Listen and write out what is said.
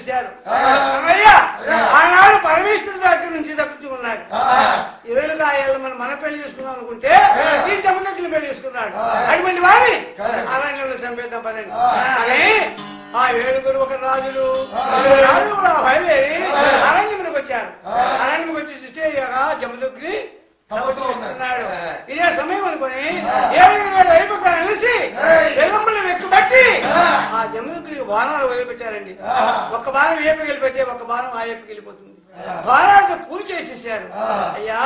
వచ్చేసారు అమ్మయ్య ఆనాడు పరమేశ్వరు దగ్గర నుంచి తప్పించుకున్నాడు ఇరవై ఆయేళ్ళు మనం మన పెళ్లి చేసుకుందాం అనుకుంటే ఈ జమదగ్గులు పెళ్లి చేసుకున్నాడు అటువంటి వారి అరణ్యంలో చంపేద్దాం పదండి అని ఆ ఏడుగురు ఒక రాజులు రాజులు కూడా బయలుదేరి అరణ్యంలోకి వచ్చారు అరణ్యంకి వచ్చి చూస్తే జమదగ్గుని చేస్తున్నాడు ఇదే సమయం అనుకొని ఏడుగురు వేల అయిపోతారు కలిసి వెల్లంబులు వెక్కుబట్టి ఆ జమదగ్గుడికి బాణాలు వదిలిపెట్టారండి ఒక బాణం ఏపుకి వెళ్ళిపోతే ఒక బాణం ఆ ఏపుకి వెళ్ళిపోతుంది బాణాలతో పూజ చేసేసారు అయ్యా